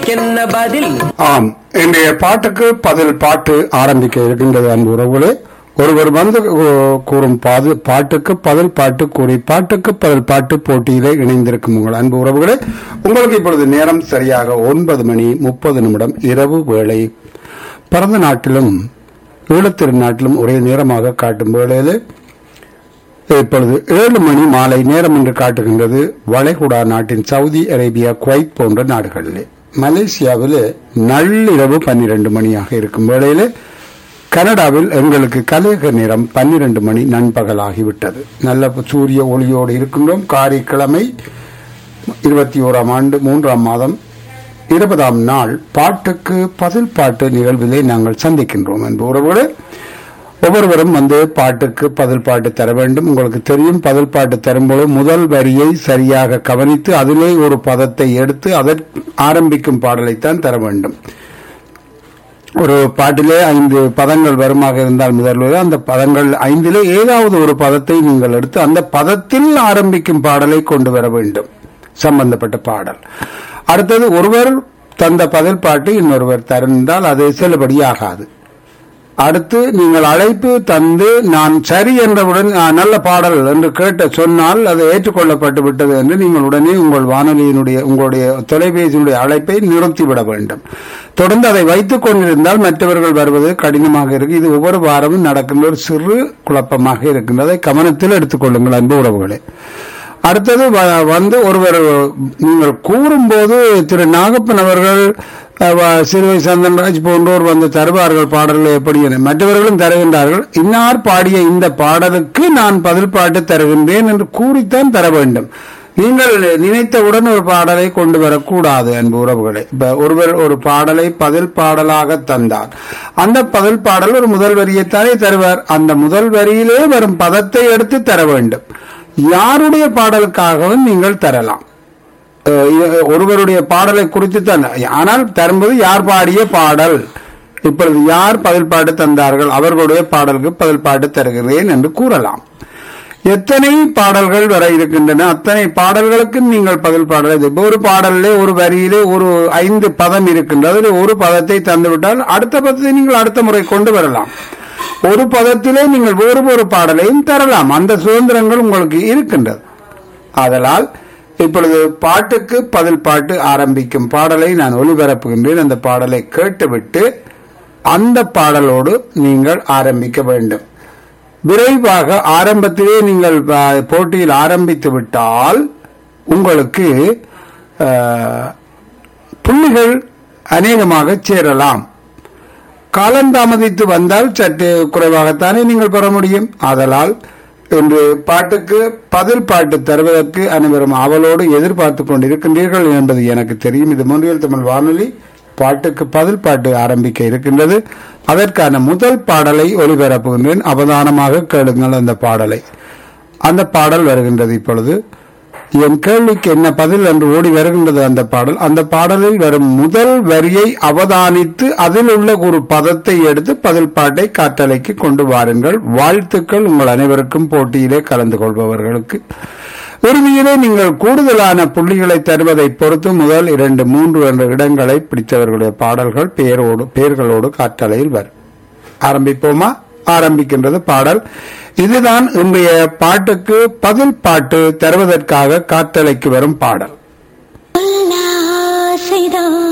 கேள்விக்கென்ன பதில் ஆம் இன்றைய பாட்டுக்கு பதில் பாட்டு ஆரம்பிக்க இருக்கின்றது அன்பு உறவுகளே ஒருவர் வந்து கூ- கூறும் பாது பாட்டுக்கு பதில் பாட்டு கூறி பாட்டுக்கு பதில் பாட்டு போட்டியிலே இணைந்திருக்கும் உங்கள் அன்பு உறவுகளே உங்களுக்கு இப்பொழுது நேரம் சரியாக ஒன்பது மணி முப்பது நிமிடம் இரவு வேளை பிறந்த நாட்டிலும் ஈழத்திருநாட்டிலும் ஒரே நேரமாக காட்டும் வேளையிலே இப்பொழுது ஏழு மணி மாலை நேரம் என்று காட்டுகின்றது வளைகுடா நாட்டின் சவுதி அரேபியா குவைத் போன்ற நாடுகளிலே மலேசியாவில் நள்ளிரவு பன்னிரண்டு மணியாக இருக்கும் வேளையிலே கனடாவில் எங்களுக்கு கலையக நேரம் பன்னிரண்டு மணி நண்பகலாகிவிட்டது நல்ல சூரிய ஒளியோடு இருக்கின்றோம் காரிக்கிழமை இருபத்தி ஓராம் ஆண்டு மூன்றாம் மாதம் இருபதாம் நாள் பாட்டுக்கு பதில் பாட்டு நிகழ்விலே நாங்கள் சந்திக்கின்றோம் என்பது உறவுகளே ஒவ்வொருவரும் வந்து பாட்டுக்கு பதில் பாட்டு தர வேண்டும் உங்களுக்கு தெரியும் பதில் பாட்டு தரும்போது முதல் வரியை சரியாக கவனித்து அதிலே ஒரு பதத்தை எடுத்து அதற்கு ஆரம்பிக்கும் பாடலைத்தான் தர வேண்டும் ஒரு பாட்டிலே ஐந்து பதங்கள் வருமாக இருந்தால் முதல்வர் அந்த பதங்கள் ஐந்திலே ஏதாவது ஒரு பதத்தை நீங்கள் எடுத்து அந்த பதத்தில் ஆரம்பிக்கும் பாடலை கொண்டு வர வேண்டும் சம்பந்தப்பட்ட பாடல் அடுத்தது ஒருவர் தந்த பதில் பாட்டு இன்னொருவர் தருந்தால் அது செல்லுபடியாகாது அடுத்து நீங்கள் அழைப்பு தந்து நான் சரி என்றவுடன் "ஆ, நல்ல பாடல் என்று கேட்ட சொன்னால் அது ஏற்றுக்கொள்ளப்பட்டு விட்டது என்று நீங்கள் உடனே உங்கள் வானொலியினுடைய உங்களுடைய தொலைபேசியினுடைய அழைப்பை நிறுத்திவிட வேண்டும் தொடர்ந்து அதை வைத்துக் கொண்டிருந்தால் மற்றவர்கள் வருவது கடினமாக இருக்கு இது ஒவ்வொரு வாரமும் நடக்கின்ற ஒரு சிறு குழப்பமாக இருக்கின்றதை கவனத்தில் எடுத்துக்கொள்ளுங்கள் அன்பு உறவுகளே அடுத்தது வ- வந்து ஒருவர் நீங்கள் கூறும்போது திரு நாகப்பன் அவர்கள் அஹ், வ- சிறுவை சந்தன்ராஜ் போன்றோர் வந்து தருவார்கள் பாடல்களை எப்படி என மற்றவர்களும் தருகின்றார்கள் இன்னார் பாடிய இந்த பாடலுக்கு நான் பதில் பாட்டு தருகின்றேன் என்று கூறித்தான் தர வேண்டும் நீங்கள் நினைத்தவுடன் ஒரு பாடலை கொண்டு வரக்கூடாது அன்பு உறவுகளை இப்ப ஒருவர் ஒரு பாடலை பதில் பாடலாக தந்தார் அந்த பதில் பாடல் ஒரு முதல் வரியைத்தானே தருவார் அந்த முதல் வரியிலே வரும் பதத்தை எடுத்து தர வேண்டும் யாருடைய பாடலுக்காகவும் நீங்கள் தரலாம் அஹ் இ- ஒருவருடைய பாடலை குறித்து தான் ஆனால் தரும்போது யார் பாடிய பாடல் இப்பொழுது யார் பதில் பாட்டு தந்தார்கள் அவர்களுடைய பாடலுக்கு பதில் பாட்டு தருகிறேன் என்று கூறலாம் எத்தனை பாடல்கள் வர இருக்கின்றன அத்தனை பாடல்களுக்கு நீங்கள் பதில் பாடல் இப்போ ஒரு பாடலிலே ஒரு வரியிலே ஒரு ஐந்து பதம் இருக்கின்றது அதில் ஒரு பதத்தை தந்துவிட்டால் அடுத்த பதத்தை நீங்கள் அடுத்த முறை கொண்டு வரலாம் ஒரு பதத்திலே நீங்கள் வேறு ஒரு பாடலையும் தரலாம் அந்த சுதந்திரங்கள் உங்களுக்கு இருக்கின்றது ஆதலால் இப்பொழுது பாட்டுக்கு பதில் பாட்டு ஆரம்பிக்கும் பாடலை நான் ஒளிபரப்புகின்றேன் அந்த பாடலை கேட்டுவிட்டு அந்த பாடலோடு நீங்கள் ஆரம்பிக்க வேண்டும் விரைவாக ஆரம்பத்திலே நீங்கள் அஹ், போட்டியில் ஆரம்பித்து விட்டால் உங்களுக்கு அஹ், புள்ளிகள் அநேகமாக சேரலாம் காலந்தாமதித்து வந்தால் சற்று குறைவாகத்தானே நீங்கள் பெற முடியும் ஆதலால் இன்று பாட்டுக்கு பதில் பாட்டு தருவதற்கு அனைவரும் அவளோடு எதிர்பார்த்து கொண்டிருக்கின்றீர்கள் என்பது எனக்கு தெரியும் இது மொழியல் தமிழ் வானொலி பாட்டுக்கு பதில் பாட்டு ஆரம்பிக்க இருக்கின்றது அதற்கான முதல் பாடலை ஒளிபரப்புகின்றேன் அவதானமாக கேளுங்கள் அந்த பாடலை அந்த பாடல் வருகின்றது இப்பொழுது என் கேள்விக்கு என்ன பதில் என்று ஓடி வருகின்றது அந்த பாடல் அந்த பாடலில் வரும் முதல் வரியை அவதானித்து அதில் உள்ள ஒரு பதத்தை எடுத்து பதில் பாட்டை காற்றலைக்கு கொண்டு வாருங்கள் வாழ்த்துக்கள் உங்கள் அனைவருக்கும் போட்டியிலே கலந்து கொள்பவர்களுக்கு இறுதியிலே நீங்கள் கூடுதலான புள்ளிகளை தருவதை பொறுத்து முதல் இரண்டு மூன்று என்ற இடங்களை பிடித்தவர்களுடைய பாடல்கள் பெயரோடு பெயர்களோடு காற்றலையில் வரும் ஆரம்பிப்போமா ஆரம்பிக்கின்றது பாடல் இதுதான் இன்றைய பாட்டுக்கு பதில் பாட்டு தருவதற்காக காற்றலைக்கு வரும் பாடல் ஆசைதான்